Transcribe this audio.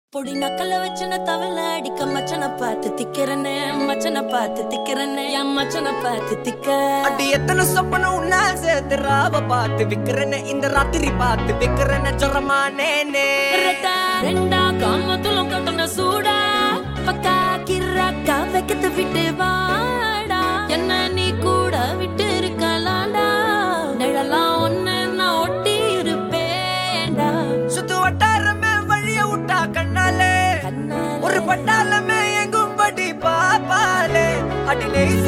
பொடி நக்கல வச்சுன தவள அடிக்க மச்சனை பார்த்து திக்கிறனே மச்சனை பார்த்து திக்கிறனே என் மச்சனை பார்த்து திக்க அடி எத்தனை சொப்பனம் உன்னா சேர்த்து ராவ பார்த்து விக்கிறேன்னு இந்த ராத்திரி பார்த்து விக்கிறேன்னு ஜொரமானேனே ரெட்டா, ரெண்டா காமத்துலம் கட்டண சூடா பக்கா கிராக்கா வைக்கத்து விட்டு வாடா என்ன நீ கூட விட்டு இருக்கலாம்டா நிழலாம் ஒண்ணு நான் ஒட்டி இருப்பேன்டா சுத்து வட்டாரமே வழிய விட்டா கண்ணாலே கண்ணாலே. ஒரு பட்டாளமே எங்கும் படி பாப்பாலே அடி நெய்